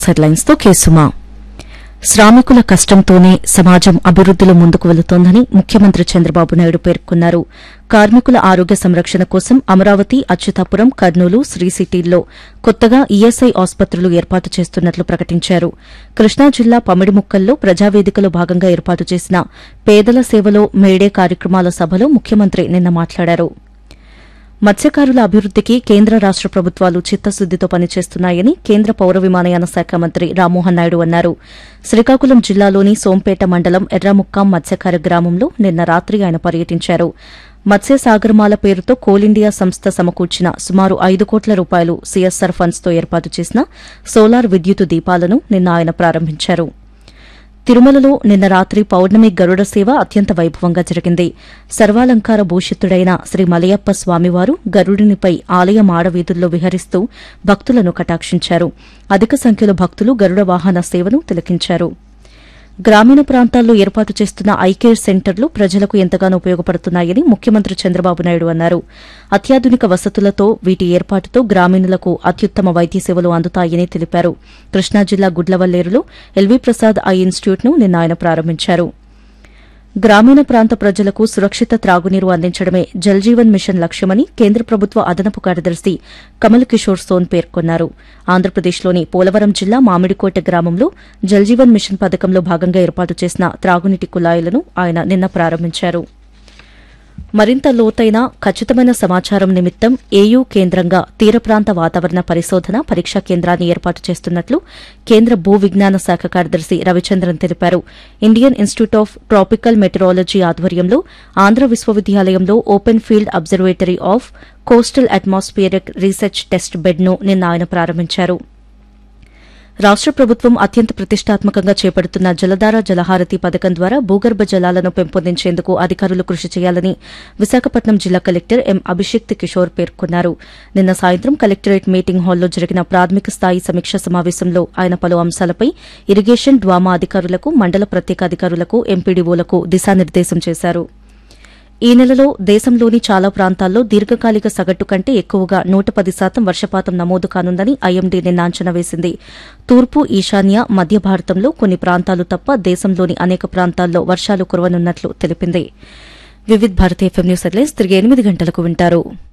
headlines తో కేసుమా శ్రామికుల కష్టంతోనే సమాజం అభివృద్దిలో ముందుకు వెళుతోందని ముఖ్యమంత్రి చంద్రబాబు నాయుడు పేర్కొన్నారు కార్మికుల ఆరోగ్య సంరక్షణ కోసం అమరావతి అచ్యుతాపురం కర్నూలు శ్రీ సిటీల్లో కొత్తగా ఈఎస్ఐ ఆసుపత్రులు ఏర్పాటు చేస్తున్నట్లు ప్రకటించారు కృష్ణా జిల్లా పమిడిముక్కల్లో ప్రజావేదికలో భాగంగా ఏర్పాటు చేసిన పేదల సేవలో మేడే కార్యక్రమాల సభలో ముఖ్యమంత్రి నిన్న మాట్లాడారు మత్స్యకారుల అభివృద్దికి కేంద్ర రాష్ట ప్రభుత్వాలు చిత్తశుద్దితో పనిచేస్తున్నాయని కేంద్ర పౌర విమానయాన శాఖ మంత్రి రామ్మోహన్ నాయుడు అన్నారు శ్రీకాకుళం జిల్లాలోని సోంపేట మండలం ఎర్రముక్కాం మత్స్యకార గ్రామంలో నిన్న రాత్రి ఆయన పర్యటించారు మత్స్య సాగరమాల పేరుతో కోల్ ఇండియా సంస్థ సమకూర్చిన సుమారు ఐదు కోట్ల రూపాయలు సీఎస్ఆర్ ఫండ్స్తో ఏర్పాటు చేసిన సోలార్ విద్యుత్ దీపాలను నిన్న ఆయన ప్రారంభించారు తిరుమలలో నిన్న రాత్రి పౌర్ణమి గరుడ సేవ అత్యంత వైభవంగా జరిగింది సర్వాలంకార భూషితుడైన శ్రీ మలయప్ప స్వామివారు గరుడినిపై ఆలయ మాడవీధుల్లో విహరిస్తూ భక్తులను కటాక్షించారు అధిక సంఖ్యలో భక్తులు గరుడ వాహన సేవను తిలకించారు గ్రామీణ ప్రాంతాల్లో ఏర్పాటు చేస్తున్న ఐకేర్ సెంటర్లు ప్రజలకు ఎంతగానో ఉపయోగపడుతున్నాయని ముఖ్యమంత్రి చంద్రబాబు నాయుడు అన్నారు అత్యాధునిక వసతులతో వీటి ఏర్పాటుతో గ్రామీణులకు అత్యుత్తమ వైద్య సేవలు అందుతాయని తెలిపారు కృష్ణా జిల్లా గుడ్లవల్లేరులో ఎల్వీ ప్రసాద్ ఐ ఇన్స్టిట్యూట్ను నిన్న ఆయన ప్రారంభించారు గ్రామీణ ప్రాంత ప్రజలకు సురక్షిత త్రాగునీరు అందించడమే జల్ జీవన్ మిషన్ లక్ష్యమని కేంద్ర ప్రభుత్వ అదనపు కార్యదర్శి కమల్ కిషోర్ సోన్ పేర్కొన్నారు ఆంధ్రప్రదేశ్లోని పోలవరం జిల్లా మామిడికోట గ్రామంలో జల్ జీవన్ మిషన్ పథకంలో భాగంగా ఏర్పాటు చేసిన త్రాగునీటి కుళాయిలను ఆయన నిన్న ప్రారంభించారు మరింత లోతైన ఖచ్చితమైన సమాచారం నిమిత్తం ఏయూ కేంద్రంగా తీర ప్రాంత వాతావరణ పరిశోధన పరీక్షా కేంద్రాన్ని ఏర్పాటు చేస్తున్నట్లు కేంద్ర భూ విజ్ఞాన శాఖ కార్యదర్శి రవిచంద్రన్ తెలిపారు Indian institute of tropical meteorology ఆధ్వర్యంలో ఆంధ్ర విశ్వవిద్యాలయంలో open field observatory of coastal atmospheric research test బెడ్ను నిన్న ఆయన ప్రారంభించారు రాష్ట ప్రభుత్వం అత్యంత ప్రతిష్టాత్మకంగా చేపడుతున్న జలధార జలహారతి పథకం ద్వారా భూగర్భ జలాలను పెంపొందించేందుకు అధికారులు కృషి చేయాలని విశాఖపట్నం జిల్లా కలెక్టర్ ఎం అభిషిక్త్ కిషోర్ పేర్కొన్నారు నిన్న సాయంత్రం కలెక్టరేట్ మీటింగ్ హాల్లో జరిగిన ప్రాథమిక స్థాయి సమీక్ష సమావేశంలో ఆయన పలు అంశాలపై ఇరిగేషన్ డ్వామా అధికారులకు మండల ప్రత్యేక అధికారులకు ఎంపీడీఓలకు దిశానిర్దేశం చేశారు ఈ నెలలో దేశంలోని చాలా ప్రాంతాల్లో దీర్ఘకాలిక సగటు కంటే ఎక్కువగా నూట పది శాతం వర్షపాతం నమోదు కానుందని ఐఎండీ నిన్న అంచనా వేసింది తూర్పు ఈశాన్య మధ్య భారతంలో కొన్ని ప్రాంతాలు తప్ప దేశంలోని అనేక ప్రాంతాల్లో వర్షాలు కురవనున్నట్లు తెలిపింది Vividh Bharati FM news headlines తిరిగి ఎనిమిది గంటలకు వింటారు